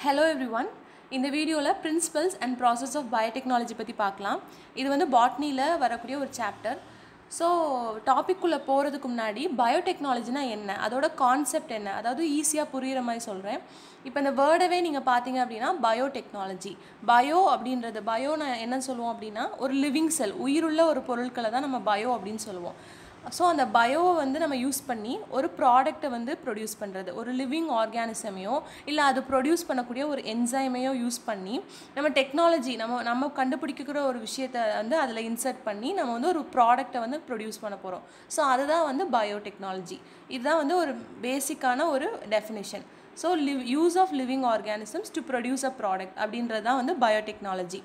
hello every everyone இந்த வீடியோவில் principles and process of biotechnology பற்றி பார்க்கலாம் இது வந்து பாட்னியில் வரக்கூடிய ஒரு சாப்டர் ஸோ டாபிக்குள்ளே போகிறதுக்கு முன்னாடி பயோடெக்னாலஜினா என்ன அதோட கான்செப்ட் என்ன அதாவது ஈஸியாக புரிகிற மாதிரி சொல்கிறேன் இப்போ இந்த வேர்டவே நீங்கள் பார்த்தீங்க அப்படின்னா பயோடெக்னாலஜி பயோ அப்படின்றது பயோ நான் என்ன சொல்லுவோம் அப்படின்னா ஒரு லிவிங் செல் உயிருள்ள ஒரு பொருட்களை தான் நம்ம பயோ அப்படின்னு சொல்லுவோம் ஸோ அந்த பயோவை வந்து நம்ம யூஸ் பண்ணி ஒரு ப்ராடக்ட்டை வந்து ப்ரொடியூஸ் பண்ணுறது ஒரு லிவிங் ஆர்கானிசமையோ இல்லை அது ப்ரொடியூஸ் பண்ணக்கூடிய ஒரு என்சைமையோ யூஸ் பண்ணி நம்ம டெக்னாலஜி நம்ம நம்ம கண்டுபிடிக்கிற ஒரு விஷயத்தை வந்து அதில் இன்சர்ட் பண்ணி நம்ம வந்து ஒரு ப்ராடக்ட்டை வந்து ப்ரொடியூஸ் பண்ண போகிறோம் ஸோ அதுதான் வந்து பயோடெக்னாலஜி இதுதான் வந்து ஒரு பேசிக்கான ஒரு டெஃபினேஷன் ஸோ லிவ் use of living organisms to produce a product அப்படின்றது தான் வந்து பயோடெக்னாலஜி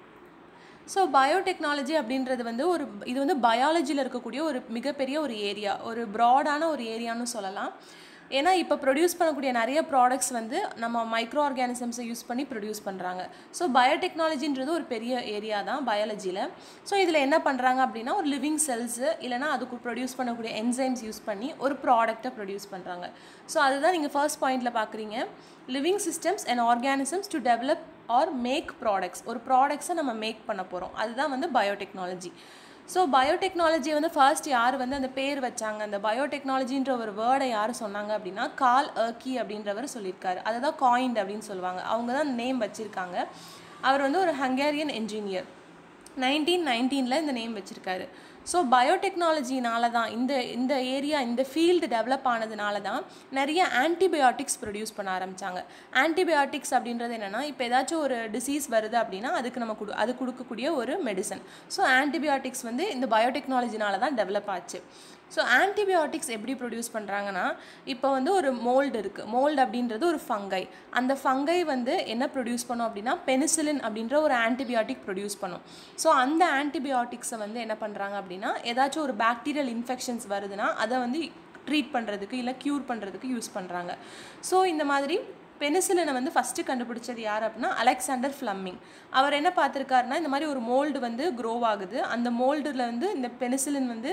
ஸோ பயோடெக்னாலஜி அப்படின்றது வந்து ஒரு இது வந்து பயாலஜியில் இருக்கக்கூடிய ஒரு மிகப்பெரிய ஒரு ஏரியா ஒரு ப்ராடான ஒரு ஏரியான்னு சொல்லலாம் ஏன்னா இப்போ ப்ரொடியூஸ் பண்ணக்கூடிய நிறைய ப்ராடக்ட்ஸ் வந்து நம்ம மைக்ரோ ஆர்கானிசம்ஸை யூஸ் பண்ணி ப்ரொடியூஸ் பண்ணுறாங்க ஸோ பயோடெக்னாலஜின்றது ஒரு பெரிய ஏரியா தான் பயாலஜியில் ஸோ இதில் என்ன பண்ணுறாங்க அப்படின்னா ஒரு லிவிங் செல்ஸு இல்லைனா அதுக்கு ப்ரொடியூஸ் பண்ணக்கூடிய என்சைம்ஸ் யூஸ் பண்ணி ஒரு ப்ராடக்ட்டை ப்ரொடியூஸ் பண்ணுறாங்க ஸோ அதுதான் நீங்கள் ஃபர்ஸ்ட் பாயிண்டில் பார்க்குறீங்க living systems and organisms to develop or make products ஒரு ப்ராடக்ட்ஸை நம்ம மேக் பண்ண போகிறோம் அதுதான் வந்து பயோடெக்னாலஜி ஸோ பயோடெக்னாலஜி வந்து ஃபர்ஸ்ட் யார் வந்து அந்த பேர் வச்சாங்க அந்த பயோடெக்னாலஜின்ற ஒரு வேர்டை யார் சொன்னாங்க அப்படின்னா கால் அர்கி அப்படின்றவர் சொல்லியிருக்காரு அதை தான் காயின்ட் அப்படின்னு சொல்லுவாங்க அவங்க தான் நேம் வச்சுருக்காங்க அவர் வந்து ஒரு ஹங்கேரியன் என்ஜினியர் நைன்டீன் நைன்டீனில் இந்த நேம் வச்சுருக்காரு ஸோ பயோடெக்னாலஜினால தான் இந்த இந்த ஏரியா இந்த ஃபீல்டு டெவலப் ஆனதுனால தான் நிறைய ஆன்டிபயோட்டிக்ஸ் ப்ரொடியூஸ் பண்ண ஆரம்பித்தாங்க ஆன்டிபயோட்டிக்ஸ் அப்படின்றது என்னென்னா இப்போ ஏதாச்சும் ஒரு டிசீஸ் வருது அப்படின்னா அதுக்கு நம்ம கொடு அது கொடுக்கக்கூடிய ஒரு மெடிசன் ஸோ ஆன்டிபயோட்டிக்ஸ் வந்து இந்த பயோடெக்னாலஜினால தான் டெவலப் ஆச்சு ஸோ ஆன்டிபயோட்டிக்ஸ் எப்படி ப்ரொடியூஸ் பண்ணுறாங்கன்னா இப்போ வந்து ஒரு மோல்டு இருக்குது மோல்டு அப்படின்றது ஒரு ஃபங்கை அந்த ஃபங்கை வந்து என்ன ப்ரொடியூஸ் பண்ணும் அப்படின்னா பெனிசிலின் அப்படின்ற ஒரு ஆன்டிபயோட்டிக் ப்ரொடியூஸ் பண்ணும் ஸோ அந்த ஆன்டிபயோட்டிக்ஸை வந்து என்ன பண்ணுறாங்க அப்படின்னா ஏதாச்சும் ஒரு பாக்டீரியல் இன்ஃபெக்ஷன்ஸ் வருதுன்னா அதை வந்து ட்ரீட் பண்ணுறதுக்கு இல்லை க்யூர் பண்ணுறதுக்கு யூஸ் பண்ணுறாங்க ஸோ இந்த மாதிரி பெனிசிலினை வந்து ஃபஸ்ட்டு கண்டுபிடிச்சது யார் அப்படின்னா அலெக்சாண்டர் ஃப்ளம்மிங் அவர் என்ன பார்த்துருக்காருன்னா இந்த மாதிரி ஒரு மோல்டு வந்து க்ரோ ஆகுது அந்த மோல்டில் வந்து இந்த பெனிசிலின் வந்து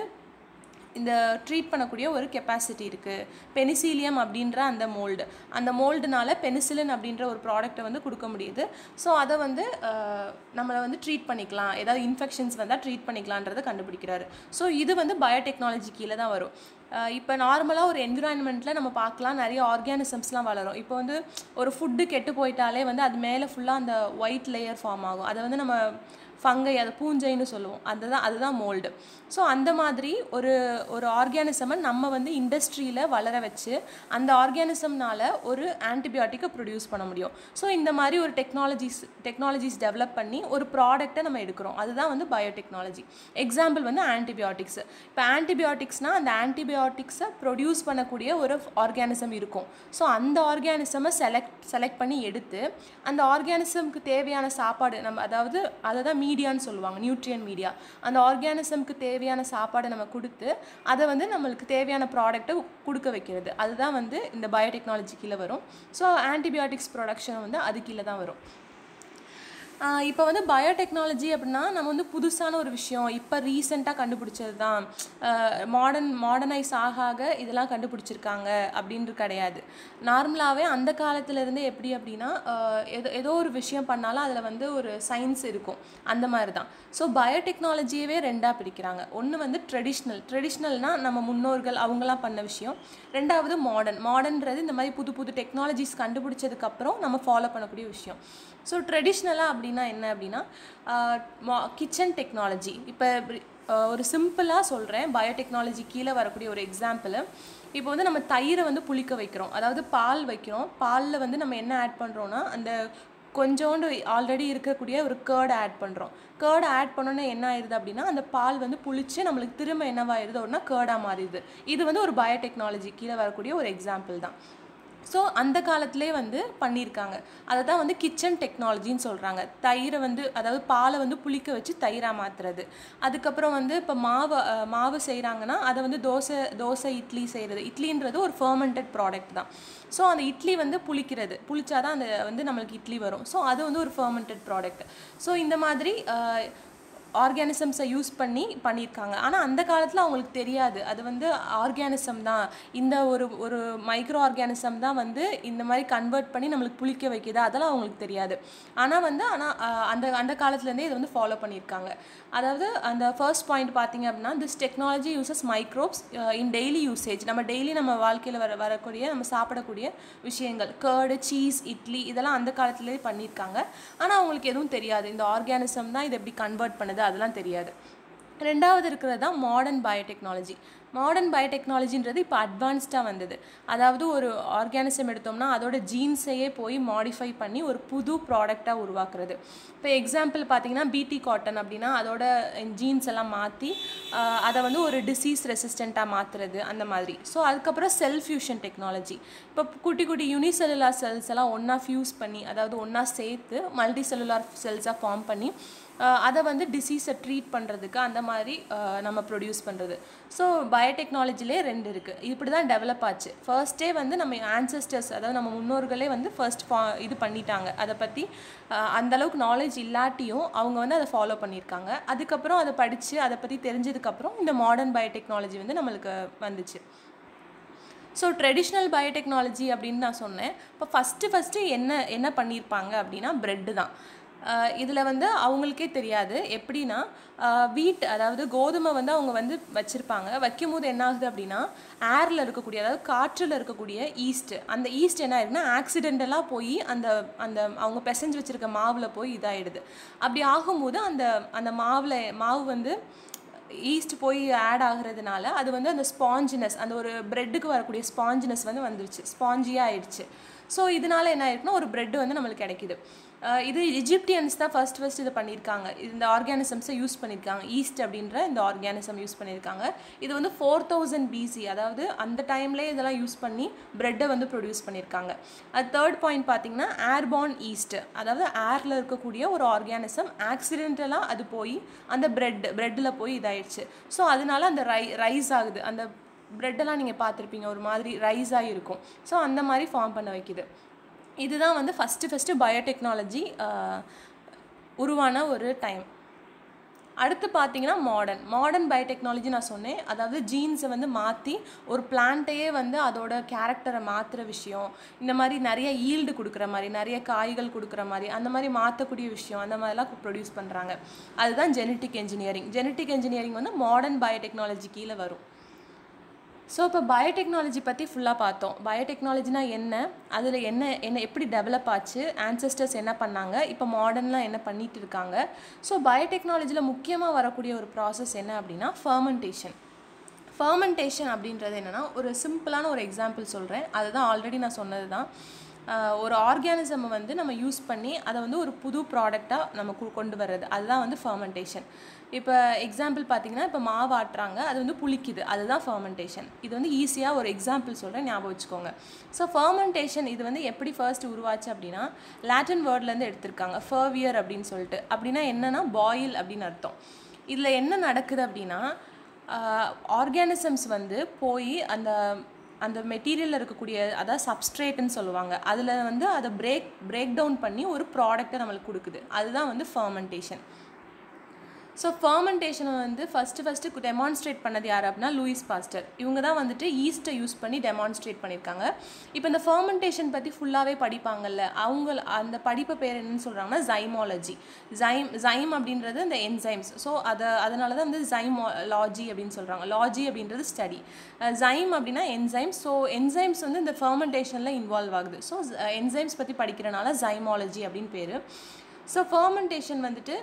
இந்த ட்ரீட் பண்ணக்கூடிய ஒரு கெப்பாசிட்டி இருக்குது பெனிசீலியம் அப்படின்ற அந்த மோல்டு அந்த மோல்டுனால பெனிசிலின் அப்படின்ற ஒரு ப்ராடக்ட்டை வந்து கொடுக்க முடியுது ஸோ அதை வந்து நம்மளை வந்து ட்ரீட் பண்ணிக்கலாம் ஏதாவது இன்ஃபெக்ஷன்ஸ் வந்தால் ட்ரீட் பண்ணிக்கலான்றதை கண்டுபிடிக்கிறாரு ஸோ இது வந்து பயோடெக்னாலஜி கீழே தான் வரும் இப்போ நார்மலாக ஒரு என்விரான்மெண்ட்டில் நம்ம பார்க்கலாம் நிறைய ஆர்கானிசம்ஸ்லாம் வளரும் இப்போ வந்து ஒரு ஃபுட்டு கெட்டு போயிட்டாலே வந்து அது மேலே ஃபுல்லாக அந்த ஒயிட் லேயர் ஃபார்ம் ஆகும் அதை வந்து நம்ம ஃபங்கை அதை பூஞ்சைன்னு சொல்லுவோம் அதுதான் அதுதான் மோல்டு ஸோ அந்த மாதிரி ஒரு ஒரு ஆர்கானிசமை நம்ம வந்து இண்டஸ்ட்ரியில் வளர வச்சு அந்த ஆர்கானிசம்னால ஒரு ஆன்டிபயோட்டிக்கை ப்ரொடியூஸ் பண்ண முடியும் ஸோ இந்த மாதிரி ஒரு டெக்னாலஜிஸ் டெக்னாலஜிஸ் டெவலப் பண்ணி ஒரு ப்ராடக்ட்டை நம்ம எடுக்கிறோம் அதுதான் வந்து பயோடெக்னாலஜி எக்ஸாம்பிள் வந்து ஆன்டிபயோட்டிக்ஸ் இப்போ ஆன்டிபயோட்டிக்ஸ்னால் அந்த ஆன்டிபயோட்டிக்ஸை ப்ரொடியூஸ் பண்ணக்கூடிய ஒரு ஆர்கானிசம் இருக்கும் ஸோ அந்த ஆர்கானிசமை செலக்ட் செலக்ட் பண்ணி எடுத்து அந்த ஆர்கானிசம்க்கு தேவையான சாப்பாடு நம்ம அதாவது அதை தான் மீடியான்னு சொல்லுவாங்க நியூட்ரியன் மீடியா அந்த ஆர்கானிசம்க்கு தேவையான சாப்பாடை நம்ம கொடுத்து அதை வந்து நம்மளுக்கு தேவையான ப்ராடக்ட்டை கொடுக்க வைக்கிறது அதுதான் வந்து இந்த பயோடெக்னாலஜி கீழே வரும் ஸோ ஆன்டிபயோட்டிக்ஸ் ப்ரொடக்ஷன் வந்து அது கீழே தான் வரும் இப்போ வந்து பயோடெக்னாலஜி அப்படின்னா நம்ம வந்து புதுசான ஒரு விஷயம் இப்போ ரீசெண்டாக கண்டுபிடிச்சது தான் மாடர்ன் மாடர்னைஸ் ஆக ஆக இதெல்லாம் கண்டுபிடிச்சிருக்காங்க அப்படின்றது கிடையாது நார்மலாகவே அந்த காலத்துலேருந்து எப்படி அப்படின்னா ஏதோ ஏதோ ஒரு விஷயம் பண்ணாலும் அதில் வந்து ஒரு சயின்ஸ் இருக்கும் அந்த மாதிரி தான் ஸோ பயோடெக்னாலஜியவே ரெண்டாக பிரிக்கிறாங்க ஒன்று வந்து ட்ரெடிஷ்னல் ட்ரெடிஷ்னல்னால் நம்ம முன்னோர்கள் அவங்களாம் பண்ண விஷயம் ரெண்டாவது மாடர்ன் மாடர்ன்றது இந்த மாதிரி புது புது டெக்னாலஜிஸ் கண்டுபிடிச்சதுக்கப்புறம் நம்ம ஃபாலோ பண்ணக்கூடிய விஷயம் ஸோ ட்ரெடிஷ்னலாக அப்படின்னா என்ன அப்படின்னா கிச்சன் டெக்னாலஜி இப்போ ஒரு சிம்பிளாக சொல்கிறேன் பயோடெக்னாலஜி கீழே வரக்கூடிய ஒரு எக்ஸாம்பிள் இப்போ வந்து நம்ம தயிரை வந்து புளிக்க வைக்கிறோம் அதாவது பால் வைக்கிறோம் பாலில் வந்து நம்ம என்ன ஆட் பண்ணுறோன்னா அந்த கொஞ்சோண்டு ஆல்ரெடி இருக்கக்கூடிய ஒரு கேர்டு ஆட் பண்ணுறோம் கேர்டு ஆட் பண்ணோன்னே என்ன ஆயிடுது அப்படின்னா அந்த பால் வந்து புளிச்சு நம்மளுக்கு திரும்ப என்னவாயிருது அப்படின்னா கேர்டாக மாறிடுது இது வந்து ஒரு பயோடெக்னாலஜி கீழே வரக்கூடிய ஒரு எக்ஸாம்பிள் தான் ஸோ அந்த காலத்திலே வந்து பண்ணியிருக்காங்க அதை தான் வந்து கிச்சன் டெக்னாலஜின்னு சொல்கிறாங்க தயிரை வந்து அதாவது பாலை வந்து புளிக்க வச்சு தயிராக மாற்றுறது அதுக்கப்புறம் வந்து இப்போ மாவு மாவு செய்கிறாங்கன்னா அதை வந்து தோசை தோசை இட்லி செய்கிறது இட்லின்றது ஒரு ஃபர்மெண்டட் ப்ராடக்ட் தான் ஸோ அந்த இட்லி வந்து புளிக்கிறது புளிச்சாதான் அந்த வந்து நம்மளுக்கு இட்லி வரும் ஸோ அது வந்து ஒரு ஃபர்மெண்டட் ப்ராடக்ட் ஸோ இந்த மாதிரி ஆர்கானிசம்ஸை யூஸ் பண்ணி பண்ணியிருக்காங்க ஆனால் அந்த காலத்தில் அவங்களுக்கு தெரியாது அது வந்து ஆர்கானிசம் தான் இந்த ஒரு ஒரு மைக்ரோ ஆர்கானிசம் தான் வந்து இந்த மாதிரி கன்வெர்ட் பண்ணி நம்மளுக்கு புளிக்க வைக்குது அதெல்லாம் அவங்களுக்கு தெரியாது ஆனால் வந்து ஆனால் அந்த அந்த காலத்துலேருந்தே இதை வந்து ஃபாலோ பண்ணியிருக்காங்க அதாவது அந்த ஃபர்ஸ்ட் பாயிண்ட் பார்த்தீங்க அப்படின்னா this technology uses microbes in daily usage நம்ம டெய்லி நம்ம வாழ்க்கையில் வர வரக்கூடிய நம்ம சாப்பிடக்கூடிய விஷயங்கள் கேர்டு சீஸ் இட்லி இதெல்லாம் அந்த காலத்துலேயே பண்ணியிருக்காங்க ஆனால் அவங்களுக்கு எதுவும் தெரியாது இந்த ஆர்கானிசம் தான் இதை எப்படி கன்வெர்ட் பண்ணுது அதெல்லாம் தெரியாது ரெண்டாவது இருக்கிறது தான் மாடர்ன் பயோடெக்னாலஜி மாடர்ன் பயோடெக்னாலஜின்றது இப்போ அட்வான்ஸ்டாக வந்தது அதாவது ஒரு ஆர்கானிசம் எடுத்தோம்னா அதோட ஜீன்ஸையே போய் மாடிஃபை பண்ணி ஒரு புது ப்ராடக்டாக உருவாக்குறது இப்போ எக்ஸாம்பிள் பார்த்தீங்கன்னா பிடி காட்டன் அப்படின்னா அதோட ஜீன்ஸ் எல்லாம் மாற்றி அதை வந்து ஒரு டிசீஸ் ரெசிஸ்டண்ட்டாக மாற்றுறது அந்த மாதிரி ஸோ அதுக்கப்புறம் செல் ஃபியூஷன் டெக்னாலஜி இப்போ குட்டி குட்டி யூனிசெல்லுலார் செல்ஸ் எல்லாம் ஒன்றா ஃபியூஸ் பண்ணி அதாவது ஒன்றா சேர்த்து மல்டி செல்லுலார் செல்ஸாக ஃபார்ம் பண்ணி அதை வந்து டிசீஸை ட்ரீட் பண்ணுறதுக்கு அந்த மாதிரி நம்ம ப்ரொடியூஸ் பண்ணுறது ஸோ பயோடெக்னாலஜிலே ரெண்டு இருக்குது இப்படி தான் டெவலப் ஆச்சு ஃபர்ஸ்ட்டே வந்து நம்ம ஆன்சஸ்டர்ஸ் அதாவது நம்ம முன்னோர்களே வந்து ஃபர்ஸ்ட் ஃபா இது பண்ணிட்டாங்க அதை பற்றி அந்தளவுக்கு நாலேஜ் இல்லாட்டியும் அவங்க வந்து அதை ஃபாலோ பண்ணியிருக்காங்க அதுக்கப்புறம் அதை படித்து அதை பற்றி தெரிஞ்சதுக்கப்புறம் இந்த மாடர்ன் பயோடெக்னாலஜி வந்து நம்மளுக்கு வந்துச்சு ஸோ ட்ரெடிஷ்னல் பயோடெக்னாலஜி அப்படின்னு நான் சொன்னேன் இப்போ ஃபஸ்ட்டு ஃபஸ்ட்டு என்ன என்ன பண்ணியிருப்பாங்க அப்படின்னா ப்ரெட்டு தான் இதில் வந்து அவங்களுக்கே தெரியாது எப்படின்னா வீட் அதாவது கோதுமை வந்து அவங்க வந்து வச்சுருப்பாங்க வைக்கும் போது என்ன ஆகுது அப்படின்னா ஏரில் இருக்கக்கூடிய அதாவது காற்றில் இருக்கக்கூடிய ஈஸ்ட் அந்த ஈஸ்ட் என்ன ஆயிருக்குன்னா ஆக்சிடென்டலாக போய் அந்த அந்த அவங்க பிசைஞ்சு வச்சுருக்க மாவில் போய் இதாகிடுது அப்படி ஆகும்போது அந்த அந்த மாவில் மாவு வந்து ஈஸ்ட் போய் ஆட் ஆகுறதுனால அது வந்து அந்த ஸ்பாஞ்சினஸ் அந்த ஒரு ப்ரெட்டுக்கு வரக்கூடிய ஸ்பாஞ்சினஸ் வந்து வந்துருச்சு ஸ்பாஞ்சியாக ஆயிடுச்சு ஸோ இதனால என்ன ஆயிருக்குன்னா ஒரு ப்ரெட் வந்து நம்மளுக்கு கிடைக்கிது இது எஜிப்டியன்ஸ் தான் ஃபர்ஸ்ட் ஃபர்ஸ்ட் இதை பண்ணியிருக்காங்க இந்த ஆர்கானிசம்ஸை யூஸ் பண்ணியிருக்காங்க ஈஸ்ட் அப்படின்ற இந்த ஆர்கானிசம் யூஸ் பண்ணியிருக்காங்க இது வந்து ஃபோர் தௌசண்ட் பிசி அதாவது அந்த டைம்லேயே இதெல்லாம் யூஸ் பண்ணி ப்ரெட்டை வந்து ப்ரொடியூஸ் பண்ணியிருக்காங்க அது தேர்ட் பாயிண்ட் பார்த்தீங்கன்னா ஏர்பார்ன் ஈஸ்ட் அதாவது ஏரில் இருக்கக்கூடிய ஒரு ஆர்கானிசம் ஆக்சிடென்டலாக அது போய் அந்த பிரெட் ப்ரெட்டில் போய் இதாயிடுச்சு ஸோ அதனால அந்த ரை ரைஸ் ஆகுது அந்த ப்ரெட்டெல்லாம் நீங்கள் பார்த்துருப்பீங்க ஒரு மாதிரி ரைஸ் ஆகி இருக்கும் ஸோ அந்த மாதிரி ஃபார்ம் பண்ண வைக்குது இதுதான் வந்து ஃபஸ்ட்டு ஃபஸ்ட்டு பயோடெக்னாலஜி உருவான ஒரு டைம் அடுத்து பார்த்தீங்கன்னா மாடர்ன் மாடர்ன் பயோடெக்னாலஜி நான் சொன்னேன் அதாவது ஜீன்ஸை வந்து மாற்றி ஒரு பிளான்ட்டையே வந்து அதோட கேரக்டரை மாற்றுற விஷயம் இந்த மாதிரி நிறைய ஈல்டு கொடுக்குற மாதிரி நிறைய காய்கள் கொடுக்குற மாதிரி அந்த மாதிரி மாற்றக்கூடிய விஷயம் அந்த மாதிரிலாம் ப்ரொடியூஸ் பண்ணுறாங்க அதுதான் ஜெனட்டிக் இன்ஜினியரிங் ஜெனட்டிக் இன்ஜினியரிங் வந்து மாடர்ன் பயோடெக்னாலஜி கீழே வரும் ஸோ இப்போ பயோடெக்னாலஜி பற்றி ஃபுல்லாக பார்த்தோம் பயோடெக்னாலஜினா என்ன அதில் என்ன என்ன எப்படி டெவலப் ஆச்சு ஆன்சஸ்டர்ஸ் என்ன பண்ணாங்க இப்போ மாடர்ன்லாம் என்ன பண்ணிட்டு இருக்காங்க ஸோ பயோடெக்னாலஜியில் முக்கியமாக வரக்கூடிய ஒரு ப்ராசஸ் என்ன அப்படின்னா ஃபர்மெண்டேஷன் ஃபர்மெண்டேஷன் அப்படின்றது என்னென்னா ஒரு சிம்பிளான ஒரு எக்ஸாம்பிள் சொல்கிறேன் அதுதான் ஆல்ரெடி நான் சொன்னது தான் ஒரு ஆர்கானிசமை வந்து நம்ம யூஸ் பண்ணி அதை வந்து ஒரு புது ப்ராடக்டாக நம்ம கொண்டு வர்றது அதுதான் வந்து ஃபர்மெண்டேஷன் இப்போ எக்ஸாம்பிள் பார்த்தீங்கன்னா இப்போ மாவு ஆட்டுறாங்க அது வந்து புளிக்குது அதுதான் ஃபர்மெண்டேஷன் இது வந்து ஈஸியாக ஒரு எக்ஸாம்பிள் சொல்கிறேன் ஞாபகம் வச்சுக்கோங்க ஸோ ஃபர்மெண்டேஷன் இது வந்து எப்படி ஃபர்ஸ்ட் உருவாச்சு அப்படின்னா லாட்டின் வேர்ட்லேருந்து எடுத்திருக்காங்க ஃபர்வியர் அப்படின்னு சொல்லிட்டு அப்படின்னா என்னென்னா பாயில் அப்படின்னு அர்த்தம் இதில் என்ன நடக்குது அப்படின்னா ஆர்கானிசம்ஸ் வந்து போய் அந்த அந்த மெட்டீரியலில் இருக்கக்கூடிய அதாவது சப்ஸ்ட்ரேட்டுன்னு சொல்லுவாங்க அதில் வந்து அதை பிரேக் பிரேக் டவுன் பண்ணி ஒரு ப்ராடக்ட்டை நம்மளுக்கு கொடுக்குது அதுதான் வந்து ஃபர்மெண்டேஷன் ஸோ ஃபர்மெண்டேஷனை வந்து ஃபஸ்ட்டு ஃபஸ்ட்டு டெமான்ஸ்ட்ரேட் பண்ணது யார் அப்படின்னா லூயிஸ் பாஸ்டர் இவங்க தான் வந்துட்டு ஈஸ்ட்டை யூஸ் பண்ணி டெமான்ஸ்ட்ரேட் பண்ணியிருக்காங்க இப்போ இந்த ஃபர்மெண்டேஷன் பற்றி ஃபுல்லாகவே படிப்பாங்கல்ல அவங்க அந்த படிப்பு பேர் என்னன்னு சொல்கிறாங்கன்னா ஜைமாலஜி ஜைம் ஜைம் அப்படின்றது இந்த என்சைம்ஸ் ஸோ அதை அதனால தான் வந்து ஜைமாலஜி அப்படின்னு சொல்கிறாங்க லாஜி அப்படின்றது ஸ்டடி ஜைம் அப்படின்னா என்சைம்ஸ் ஸோ என்சைம்ஸ் வந்து இந்த ஃபர்மெண்டேஷனில் இன்வால்வ் ஆகுது ஸோ என்சைம்ஸ் பற்றி படிக்கிறனால ஜைமாலஜி அப்படின்னு பேர் ஸோ ஃபர்மெண்டேஷன் வந்துட்டு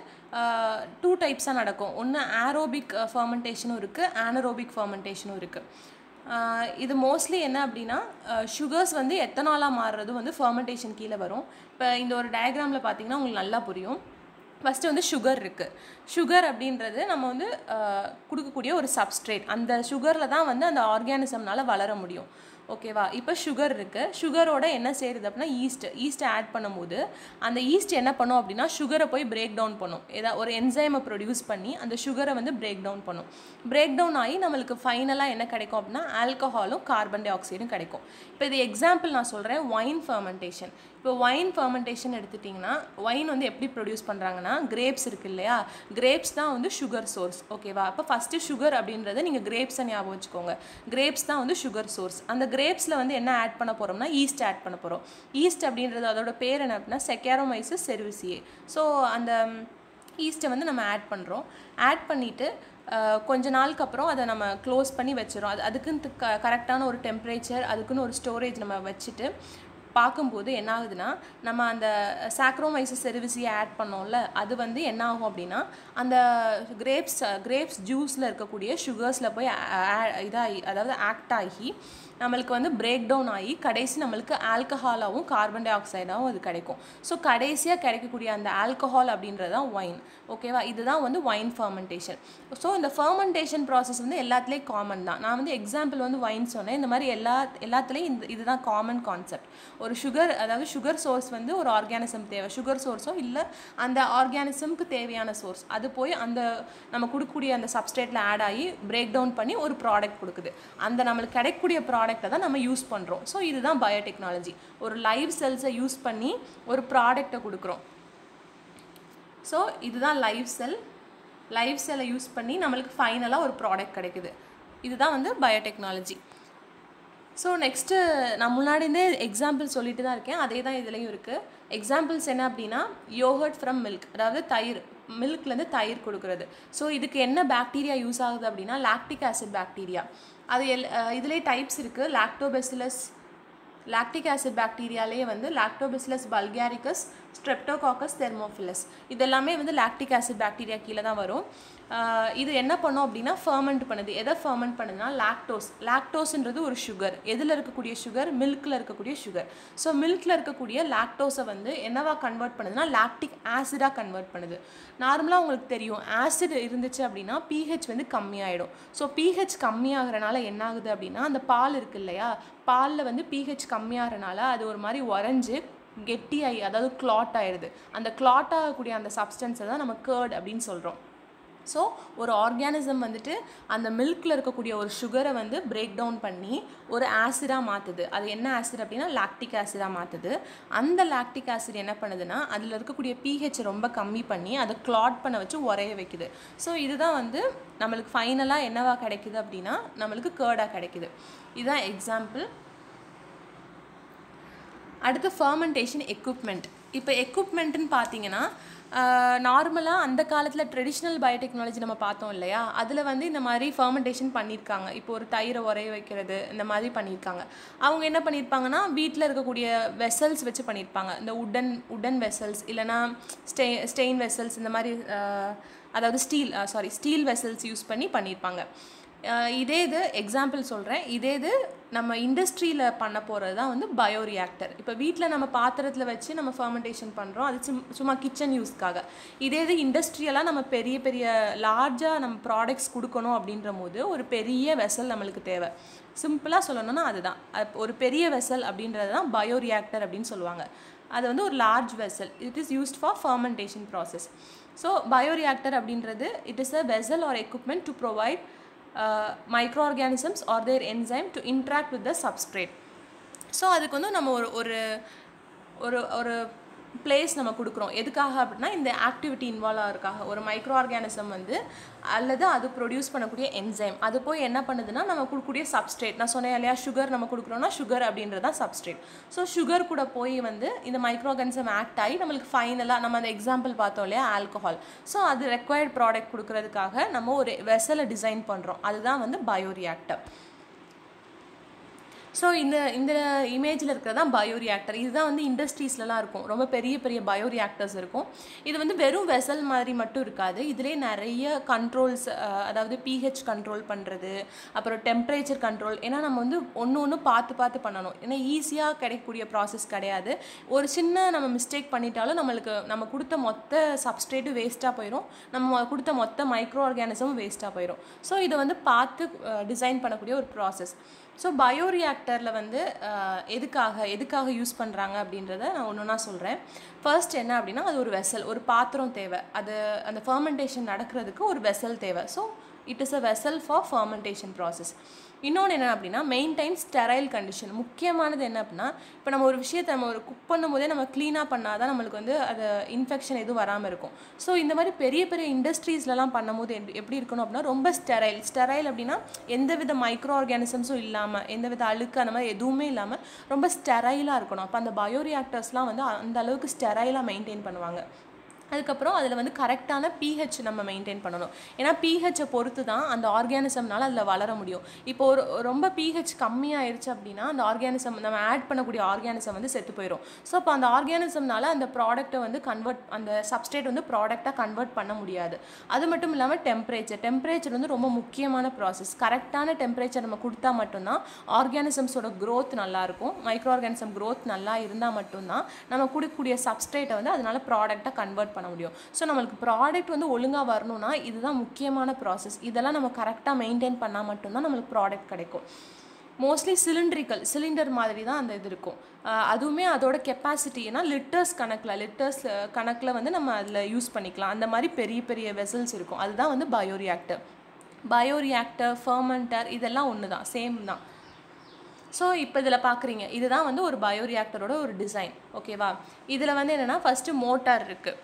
டூ டைப்ஸாக நடக்கும் ஒன்று ஆரோபிக் ஃபர்மெண்டேஷனும் இருக்குது ஆனரோபிக் ஃபர்மெண்டேஷனும் இருக்குது இது மோஸ்ட்லி என்ன அப்படின்னா சுகர்ஸ் வந்து எத்தனாலாக மாறுறதும் வந்து ஃபர்மெண்டேஷன் கீழே வரும் இப்போ இந்த ஒரு டயக்ராமில் பார்த்தீங்கன்னா உங்களுக்கு நல்லா புரியும் ஃபஸ்ட்டு வந்து சுகர் இருக்குது சுகர் அப்படின்றது நம்ம வந்து கொடுக்கக்கூடிய ஒரு சப்ஸ்ட்ரேட் அந்த சுகரில் தான் வந்து அந்த ஆர்கானிசம்னால வளர முடியும் ஓகேவா இப்போ சுகர் இருக்குது சுகரோட என்ன சேருது அப்படின்னா ஈஸ்ட் ஈஸ்ட்டை ஆட் பண்ணும்போது அந்த ஈஸ்ட் என்ன பண்ணும் அப்படின்னா சுகரை போய் பிரேக் டவுன் பண்ணும் ஏதா ஒரு என்சைமை ப்ரொடியூஸ் பண்ணி அந்த சுகரை வந்து பிரேக் டவுன் பண்ணும் பிரேக் டவுன் ஆகி நம்மளுக்கு ஃபைனலாக என்ன கிடைக்கும் அப்படின்னா ஆல்கஹாலும் கார்பன் டை ஆக்சைடும் கிடைக்கும் இப்போ இது எக்ஸாம்பிள் நான் சொல்கிறேன் ஒயின் ஃபர்மெண்டேஷன் இப்போ ஒயின் ஃபர்மெண்டேஷன் எடுத்துட்டிங்கன்னா ஒயின் வந்து எப்படி ப்ரொடியூஸ் பண்ணுறாங்கன்னா கிரேப்ஸ் இருக்கு இல்லையா கிரேப்ஸ் தான் வந்து சுகர் சோர்ஸ் ஓகேவா அப்போ ஃபஸ்ட்டு சுகர் அப்படின்றத நீங்கள் கிரேப்ஸை ஞாபகம் வச்சுக்கோங்க கிரேப்ஸ் தான் வந்து சுகர் சோர்ஸ் அந்த கிரேப்ஸில் வந்து என்ன ஆட் பண்ண போகிறோம்னா ஈஸ்ட் ஆட் பண்ண போகிறோம் ஈஸ்ட் அப்படின்றது அதோட பேர் என்ன அப்படின்னா செக்காரோமைசஸ் செர்விசியே ஸோ அந்த ஈஸ்ட்டை வந்து நம்ம ஆட் பண்ணுறோம் ஆட் பண்ணிவிட்டு கொஞ்ச நாளுக்கு அப்புறம் அதை நம்ம க்ளோஸ் பண்ணி வச்சிடும் அது அதுக்குன்னு க கரெக்டான ஒரு டெம்பரேச்சர் அதுக்குன்னு ஒரு ஸ்டோரேஜ் நம்ம வச்சுட்டு பார்க்கும்போது என்ன ஆகுதுன்னா நம்ம அந்த சாக்ரோமைசஸ் செர்விசியை ஆட் பண்ணோம்ல அது வந்து என்ன ஆகும் அப்படின்னா அந்த கிரேப்ஸ் கிரேப்ஸ் ஜூஸில் இருக்கக்கூடிய சுகர்ஸில் போய் இதாகி அதாவது ஆக்ட் ஆகி நம்மளுக்கு வந்து பிரேக் டவுன் ஆகி கடைசி நம்மளுக்கு ஆல்கஹாலாகவும் கார்பன் டை ஆக்சைடாகவும் அது கிடைக்கும் ஸோ கடைசியாக கிடைக்கக்கூடிய அந்த ஆல்கஹால் அப்படின்றது தான் ஒயின் ஓகேவா இதுதான் வந்து ஒயின் ஃபர்மெண்டேஷன் ஸோ இந்த ஃபர்மெண்டேஷன் ப்ராசஸ் வந்து எல்லாத்துலேயும் காமன் தான் நான் வந்து எக்ஸாம்பிள் வந்து ஒயின் சொன்னேன் இந்த மாதிரி எல்லா எல்லாத்துலேயும் இந்த இதுதான் காமன் கான்செப்ட் ஒரு சுகர் அதாவது சுகர் சோர்ஸ் வந்து ஒரு ஆர்கானிசம் தேவை சுகர் சோர்ஸோ இல்லை அந்த ஆர்கானிசம்க்கு தேவையான சோர்ஸ் அது போய் அந்த நம்ம கொடுக்கக்கூடிய அந்த சப்ஸ்டேட்டில் ஆட் ஆகி பிரேக் டவுன் பண்ணி ஒரு ப்ராடக்ட் கொடுக்குது அந்த நம்மளுக்கு கிடைக்கக்கூடிய ப்ராடக்ட்டை தான் நம்ம யூஸ் பண்ணுறோம் ஸோ இதுதான் பயோடெக்னாலஜி ஒரு லைவ் செல்ஸை யூஸ் பண்ணி ஒரு ப்ராடக்டை கொடுக்குறோம் ஸோ இதுதான் லைவ் செல் லைவ் செல்லை யூஸ் பண்ணி நம்மளுக்கு ஃபைனலாக ஒரு ப்ராடக்ட் கிடைக்குது இதுதான் வந்து பயோடெக்னாலஜி ஸோ நெக்ஸ்ட்டு நான் முன்னாடி இருந்தே எக்ஸாம்பிள் சொல்லிட்டு தான் இருக்கேன் அதே தான் இதுலேயும் இருக்குது எக்ஸாம்பிள்ஸ் என்ன அப்படின்னா யோகர்ட் ஃப்ரம் மில்க் அதாவது தயிர் மில்க்லேருந்து தயிர் கொடுக்குறது ஸோ இதுக்கு என்ன பாக்டீரியா யூஸ் ஆகுது அப்படின்னா லாக்டிக் ஆசிட் பாக்டீரியா அது எல் இதுலேயே டைப்ஸ் இருக்குது லாக்டோபெசிலஸ் லாக்டிக் ஆசிட் பாக்டீரியாலே வந்து லாக்டோபெசிலஸ் பல்காரிக்கஸ் ஸ்ட்ரெப்டோகாக்கஸ் தெர்மோஃபிலஸ் இதெல்லாமே வந்து லாக்டிக் ஆசிட் பாக்டீரியா கீழே தான் வரும் இது என்ன பண்ணும் அப்படின்னா ஃபர்மெண்ட் பண்ணுது எதை ஃபர்மெண்ட் பண்ணுதுன்னா லாக்டோஸ் லாக்டோஸ்ன்றது ஒரு சுகர் எதில் இருக்கக்கூடிய சுகர் மில்கில் இருக்கக்கூடிய சுகர் ஸோ மில்கில் இருக்கக்கூடிய லாக்டோஸை வந்து என்னவா கன்வெர்ட் பண்ணுதுன்னா லாக்டிக் ஆசிடாக கன்வெர்ட் பண்ணுது நார்மலாக உங்களுக்கு தெரியும் ஆசிட் இருந்துச்சு அப்படின்னா பிஹெச் வந்து கம்மியாயிடும் ஸோ பிஹெச் கம்மியாகிறனால என்ன ஆகுது அப்படின்னா அந்த பால் இருக்கு இல்லையா பாலில் வந்து பிஹெச் கம்மியாகிறனால அது ஒரு மாதிரி உறைஞ்சு கெட்டியாகி அதாவது கிளாட் ஆயிடுது அந்த கிளாட் ஆகக்கூடிய அந்த சப்ஸ்டன்ஸை தான் நம்ம கேர்ட் அப்படின்னு சொல்கிறோம் ஸோ ஒரு ஆர்கானிசம் வந்துட்டு அந்த மில்கில் இருக்கக்கூடிய ஒரு சுகரை வந்து பிரேக் டவுன் பண்ணி ஒரு ஆசிடாக மாற்றுது அது என்ன ஆசிட் அப்படின்னா லாக்டிக் ஆசிடாக மாற்றுது அந்த லாக்டிக் ஆசிட் என்ன பண்ணுதுன்னா அதில் இருக்கக்கூடிய பிஹெச் ரொம்ப கம்மி பண்ணி அதை கிளாட் பண்ண வச்சு உரைய வைக்குது ஸோ இதுதான் வந்து நம்மளுக்கு ஃபைனலாக என்னவா கிடைக்குது அப்படின்னா நம்மளுக்கு கேர்டாக கிடைக்குது இதுதான் எக்ஸாம்பிள் அடுத்து ஃபர்மெண்டேஷன் எக்யூப்மெண்ட் இப்போ எக்யூப்மெண்ட்டுன்னு பார்த்தீங்கன்னா நார்மலாக அந்த காலத்தில் ட்ரெடிஷ்னல் பயோடெக்னாலஜி நம்ம பார்த்தோம் இல்லையா அதில் வந்து இந்த மாதிரி ஃபர்மெண்டேஷன் பண்ணியிருக்காங்க இப்போ ஒரு தயிரை உரைய வைக்கிறது இந்த மாதிரி பண்ணியிருக்காங்க அவங்க என்ன பண்ணியிருப்பாங்கன்னா வீட்டில் இருக்கக்கூடிய வெசல்ஸ் வச்சு பண்ணியிருப்பாங்க இந்த உடன் உடன் வெசல்ஸ் இல்லைனா ஸ்டெ ஸ்டெயின் வெசல்ஸ் இந்த மாதிரி அதாவது steel sorry steel vessels use பண்ணி பண்ணியிருப்பாங்க இதே இது எக்ஸாம்பிள் சொல்கிறேன் இதே இது நம்ம இண்டஸ்ட்ரியில் பண்ண போகிறது தான் வந்து பயோ ரியாக்டர் இப்போ வீட்டில் நம்ம பாத்திரத்தில் வச்சு நம்ம ஃபர்மெண்டேஷன் பண்ணுறோம் அது சும் சும்மா கிச்சன் யூஸ்க்காக இதே இது இண்டஸ்ட்ரியலாக நம்ம பெரிய பெரிய லார்ஜாக நம்ம ப்ராடக்ட்ஸ் கொடுக்கணும் அப்படின்ற போது ஒரு பெரிய வெசல் நம்மளுக்கு தேவை சிம்பிளாக சொல்லணும்னா அதுதான் ஒரு பெரிய வெசல் அப்படின்றது தான் பயோ ரியாக்டர் அப்படின்னு சொல்லுவாங்க அது வந்து ஒரு large vessel it is used for fermentation process so bioreactor அப்படின்றது it is a vessel or equipment to provide uh, microorganisms or their enzyme to interact with the substrate so அதுக்கு வந்து நம்ம ஒரு ஒரு ஒரு ஒரு பிளேஸ் நம்ம கொடுக்குறோம் எதுக்காக அப்படின்னா இந்த ஆக்டிவிட்டி இன்வால்வ் ஆகிறதுக்காக ஒரு மைக்ரோ ஆர்கானிசம் வந்து அல்லது அது ப்ரொடியூஸ் பண்ணக்கூடிய என்சைம் அது போய் என்ன பண்ணுதுன்னா நம்ம கொடுக்கக்கூடிய சப்ஸ்ட்ரேட் நான் சொன்னேன் இல்லையா சுகர் நம்ம கொடுக்குறோன்னா சுகர் அப்படின்றது தான் சப்ஸ்ட்ரேட் ஸோ சுகர் கூட போய் வந்து இந்த மைக்ரோ ஆர்கானிசம் ஆக்ட் ஆகி நம்மளுக்கு ஃபைனலாக நம்ம அந்த எக்ஸாம்பிள் பார்த்தோம் இல்லையா ஆல்கஹால் ஸோ அது ரெக்வயர்ட் ப்ராடக்ட் கொடுக்கறதுக்காக நம்ம ஒரு வெசலை டிசைன் பண்ணுறோம் அதுதான் வந்து பயோ ரியாக்டர் ஸோ இந்த இந்த இமேஜில் இருக்கிறது தான் பயோ ரியாக்டர் இதுதான் வந்து இண்டஸ்ட்ரீஸ்லலாம் இருக்கும் ரொம்ப பெரிய பெரிய பயோ ரியாக்டர்ஸ் இருக்கும் இது வந்து வெறும் வெசல் மாதிரி மட்டும் இருக்காது இதிலே நிறைய கண்ட்ரோல்ஸ் அதாவது பிஹெச் கண்ட்ரோல் பண்ணுறது அப்புறம் டெம்பரேச்சர் கண்ட்ரோல் ஏன்னா நம்ம வந்து ஒன்று ஒன்று பார்த்து பார்த்து பண்ணணும் ஏன்னா ஈஸியாக கிடைக்கக்கூடிய ப்ராசஸ் கிடையாது ஒரு சின்ன நம்ம மிஸ்டேக் பண்ணிட்டாலும் நம்மளுக்கு நம்ம கொடுத்த மொத்த சப்ஸ்ட்ரேட்டும் வேஸ்ட்டாக போயிடும் நம்ம கொடுத்த மொத்த மைக்ரோ ஆர்கானிசமும் வேஸ்ட்டாக போயிடும் ஸோ இதை வந்து பார்த்து டிசைன் பண்ணக்கூடிய ஒரு ப்ராசஸ் ஸோ பயோ ரியாக்டரில் வந்து எதுக்காக எதுக்காக யூஸ் பண்ணுறாங்க அப்படின்றத நான் ஒன்று ஒன்றா சொல்கிறேன் ஃபர்ஸ்ட் என்ன அப்படின்னா அது ஒரு வெசல் ஒரு பாத்திரம் தேவை அது அந்த ஃபர்மெண்டேஷன் நடக்கிறதுக்கு ஒரு வெசல் தேவை so it is a vessel for fermentation process இன்னொன்று என்ன அப்படின்னா மெயின்டைன் ஸ்டெரைல் கண்டிஷன் முக்கியமானது என்ன அப்படின்னா இப்போ நம்ம ஒரு விஷயத்தை நம்ம ஒரு குக் பண்ணும் போதே நம்ம க்ளீனாக பண்ணால் தான் நம்மளுக்கு வந்து அது இன்ஃபெக்ஷன் எதுவும் வராமல் இருக்கும் ஸோ இந்த மாதிரி பெரிய பெரிய இண்டஸ்ட்ரீஸ்லலாம் பண்ணும்போது எப்- எப்படி இருக்கணும் அப்படின்னா ரொம்ப ஸ்டெரைல் ஸ்டெரைல் அப்படின்னா எந்த வித மைக்ரோ ஆர்கானிசம்ஸும் இல்லாமல் எந்த வித அழுக்கு அந்த மாதிரி எதுவுமே இல்லாமல் ரொம்ப ஸ்டெரைலாக இருக்கணும் அப்போ அந்த பயோரியாக்டர்ஸ்லாம் வந்து அந்த அளவுக்கு ஸ்டெரைலாக மெயின்டைன் பண்ணுவாங்க அதுக்கப்புறம் அதில் வந்து கரெக்டான pH நம்ம மெயின்டைன் பண்ணணும் ஏன்னா pH-ஐ பொறுத்து தான் அந்த ஆர்கானிசம்னால அதில் வளர முடியும் இப்போ ஒரு ரொம்ப pH கம்மியாயிருச்சு அப்படின்னா அந்த ஆர்கானிசம் நம்ம ஆட் பண்ணக்கூடிய ஆர்கானிசம் வந்து செத்து போயிடும் ஸோ அப்போ அந்த ஆர்கானிசம்னால அந்த ப்ராடக்ட்டை வந்து கன்வெர்ட் அந்த சப்ஸ்ட்ரேட் வந்து ப்ராடக்டாக கன்வெர்ட் பண்ண முடியாது அது மட்டும் இல்லாமல் டெம்பரேச்சர் டெம்பரேச்சர் வந்து ரொம்ப முக்கியமான ப்ராசஸ் கரெக்டான டெம்பரேச்சர் நம்ம கொடுத்தா மட்டும்தான் ஆர்கானிசம்ஸோட growth நல்லா இருக்கும் மைக்ரோ ஆர்கானிசம் growth நல்லா இருந்தால் மட்டும்தான் நம்ம கொடுக்கக்கூடிய சப்ஸ்ட்ரேட்டை வந்து அதனால ப்ராடக்டாக கன்வெர்ட் பண்ண முடியும் ஸோ நம்மளுக்கு ப்ராடக்ட் வந்து ஒழுங்காக வரணும்னா இதுதான் முக்கியமான ப்ராசஸ் இதெல்லாம் நம்ம கரெக்டாக மெயின்டைன் பண்ணால் மட்டும்தான் நம்மளுக்கு ப்ராடக்ட் கிடைக்கும் மோஸ்ட்லி சிலிண்ட்ரிக்கல் சிலிண்டர் மாதிரி தான் அந்த இது இருக்கும் அஹ் அதுவுமே அதோட கெப்பாசிட்டி ஏன்னா லிட்டர்ஸ் கணக்கில் லிட்டர்ஸ் கணக்கில் வந்து நம்ம அதில் யூஸ் பண்ணிக்கலாம் அந்த மாதிரி பெரிய பெரிய வெசல்ஸ் இருக்கும் அதுதான் வந்து பயோரியாக்டர் பயோரியாக்டர் ஃபர்மெண்டர் இதெல்லாம் ஒன்று தான் சேம் தான் ஸோ இப்போ இதில் பார்க்குறீங்க இதுதான் வந்து ஒரு பயோரியாக்டரோட ஒரு டிசைன் ஓகேவா இதில் வந்து என்னென்னா ஃபஸ்ட்டு மோட்டார் இருக்குது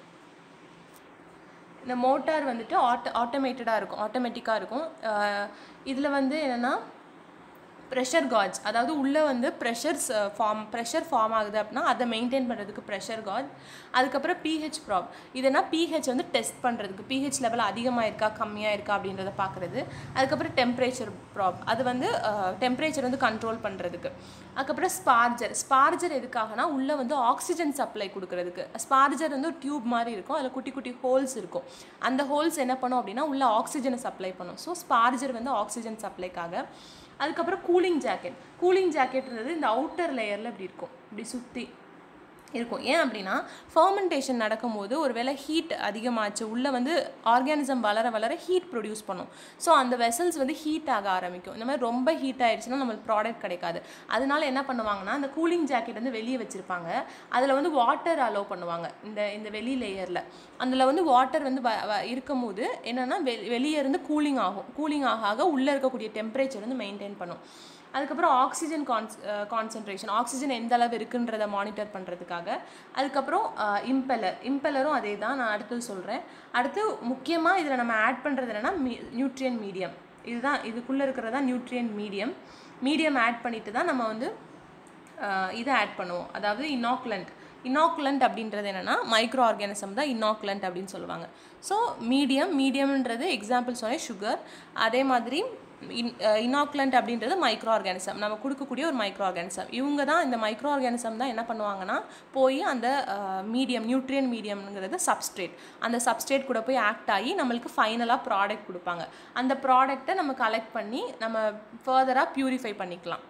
இந்த மோட்டார் வந்துட்டு ஆட்டோ ஆட்டோமேட்டடாக இருக்கும் ஆட்டோமேட்டிக்காக இருக்கும் இதில் வந்து என்னென்னா ப்ரெஷர் காஜ் அதாவது உள்ளே வந்து ப்ரெஷர்ஸ் ஃபார்ம் ப்ரெஷர் ஃபார்ம் ஆகுது அப்படின்னா அதை மெயின்டைன் பண்ணுறதுக்கு ப்ரெஷர் காஜ் அதுக்கப்புறம் பிஹெச் ப்ராப் இதுனா பிஹெச் வந்து டெஸ்ட் பண்ணுறதுக்கு பிஹெச் லெவல் அதிகமாக இருக்கா கம்மியாக இருக்கா அப்படின்றத பார்க்குறது அதுக்கப்புறம் டெம்பரேச்சர் ப்ராப் அது வந்து டெம்பரேச்சர் வந்து கண்ட்ரோல் பண்ணுறதுக்கு அதுக்கப்புறம் ஸ்பார்ஜர் ஸ்பார்ஜர் எதுக்காகனா உள்ளே வந்து ஆக்சிஜன் சப்ளை கொடுக்கறதுக்கு ஸ்பார்ஜர் வந்து ஒரு டியூப் மாதிரி இருக்கும் அதில் குட்டி குட்டி ஹோல்ஸ் இருக்கும் அந்த ஹோல்ஸ் என்ன பண்ணும் அப்படின்னா உள்ள ஆக்சிஜனை சப்ளை பண்ணும் ஸோ ஸ்பார்ஜர் வந்து ஆக்சிஜன் சப்ளைக்காக அதுக்கப்புறம் கூலிங் ஜாக்கெட் கூலிங் ஜாக்கெட்ன்றது இந்த அவுட்டர் லேயரில் இப்படி இருக்கும் இப்படி சுற்றி இருக்கும் ஏன் அப்படின்னா ஃபர்மெண்டேஷன் நடக்கும்போது ஒரு வேளை ஹீட் அதிகமாச்சு உள்ளே வந்து ஆர்கானிசம் வளர வளர ஹீட் ப்ரொடியூஸ் பண்ணும் ஸோ அந்த வெசல்ஸ் வந்து ஹீட் ஆக ஆரம்பிக்கும் இந்த மாதிரி ரொம்ப ஹீட் ஆயிடுச்சுன்னா நம்மளுக்கு ப்ராடக்ட் கிடைக்காது அதனால என்ன பண்ணுவாங்கன்னா அந்த கூலிங் ஜாக்கெட் வந்து வெளியே வச்சுருப்பாங்க அதில் வந்து வாட்டர் அலோவ் பண்ணுவாங்க இந்த இந்த வெளி லேயரில் அதில் வந்து வாட்டர் வந்து வ- வ- இருக்கும்போது என்னென்னா வெ வெளியே இருந்து கூலிங் ஆகும் கூலிங் ஆக ஆக உள்ளே இருக்கக்கூடிய டெம்பரேச்சர் வந்து மெயின்டைன் பண்ணும் அதுக்கப்புறம் ஆக்சிஜன் கான்ஸ் கான்சன்ட்ரேஷன் ஆக்சிஜன் எந்த அளவு இருக்குன்றதை மானிட்டர் பண்ணுறதுக்காக அதுக்கப்புறம் இம்பெலர் இம்பெலரும் அதே தான் நான் அடுத்தது சொல்கிறேன் அடுத்து முக்கியமாக இதில் நம்ம ஆட் பண்ணுறது என்னென்னா மீ நியூட்ரியன் மீடியம் இதுதான் இதுக்குள்ளே இருக்கிறது தான் நியூட்ரியன் மீடியம் மீடியம் ஆட் பண்ணிட்டு தான் நம்ம வந்து ஆஹ் இதை ஆட் பண்ணுவோம் அதாவது இனாக்குலண்ட் இனாக்குலண்ட் அப்படின்றது என்னென்னா மைக்ரோ ஆர்கானிசம் தான் இனாக்குலண்ட் அப்படின்னு சொல்லுவாங்க ஸோ மீடியம் மீடியம்ன்றது எக்ஸாம்பிள் சொன்னேன் சுகர் அதே மாதிரி இன் இனாக்குலண்ட் அப்படின்றது மைக்ரோ ஆர்கானிசம் நம்ம கொடுக்கக்கூடிய ஒரு மைக்ரோ ஆர்கானிசம் இவங்க தான் இந்த மைக்ரோ ஆர்கானிசம் தான் என்ன பண்ணுவாங்கன்னா போய் அந்த மீடியம் நியூட்ரியன் மீடியம்ங்கிறது சப்ஸ்ட்ரேட் அந்த சப்ஸ்ட்ரேட் கூட போய் ஆக்ட் ஆகி நம்மளுக்கு ஃபைனலாக ப்ராடக்ட் கொடுப்பாங்க அந்த ப்ராடக்ட்டை நம்ம கலெக்ட் பண்ணி நம்ம ஃபர்தராக ப்யூரிஃபை பண்ணிக்கலாம்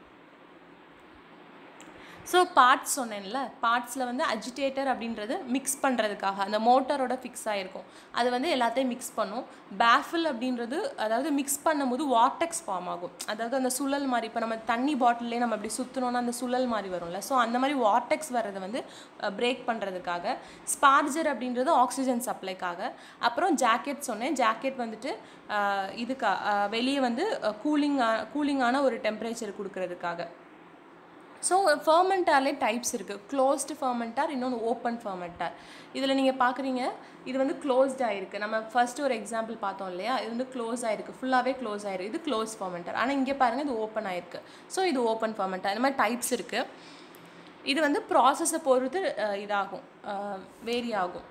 ஸோ பார்ட்ஸ் சொன்னேன்ல பார்ட்ஸில் வந்து அஜிடேட்டர் அப்படின்றது மிக்ஸ் பண்ணுறதுக்காக அந்த மோட்டரோட ஃபிக்ஸ் ஆகிருக்கும் அது வந்து எல்லாத்தையும் மிக்ஸ் பண்ணும் பேஃபில் அப்படின்றது அதாவது மிக்ஸ் பண்ணும்போது வாட்டெக்ஸ் ஃபார்ம் ஆகும் அதாவது அந்த சுழல் மாதிரி இப்போ நம்ம தண்ணி பாட்டிலே நம்ம இப்படி சுற்றினோன்னா அந்த சுழல் மாதிரி வரும்ல ஸோ அந்த மாதிரி வாட்டெக்ஸ் வர்றதை வந்து பிரேக் பண்ணுறதுக்காக ஸ்பார்ஜர் அப்படின்றது ஆக்சிஜன் சப்ளைக்காக அப்புறம் ஜாக்கெட் சொன்னேன் ஜாக்கெட் வந்துட்டு அஹ், இதுக்கா வெளியே வந்து கூலிங்காக கூலிங்கான ஒரு டெம்பரேச்சர் கொடுக்கறதுக்காக ஸோ ஃபர்மெண்டார்லே டைப்ஸ் இருக்குது க்ளோஸ்டு ஃபர்மெண்டார் இன்னொன்று ஓப்பன் ஃபர்மெண்டார் இதில் நீங்கள் பார்க்குறீங்க இது வந்து க்ளோஸ்ட் ஆயிருக்கு நம்ம ஃபர்ஸ்ட் ஒரு எக்ஸாம்பிள் பார்த்தோம் இல்லையா இது வந்து க்ளோஸ் ஆயிருக்கு ஃபுல்லாகவே க்ளோஸ் ஆயிருக்கு இது க்ளோஸ் ஃபர்மெண்டார் ஆனால் இங்கே பாருங்கள் இது ஓப்பன் ஆயிருக்கு ஸோ இது ஓப்பன் ஃபர்மெண்டார் இந்த மாதிரி டைப்ஸ் இருக்குது இது வந்து ப்ராசஸை பொறுத்து அஹ், இதாகும் வேரி ஆகும்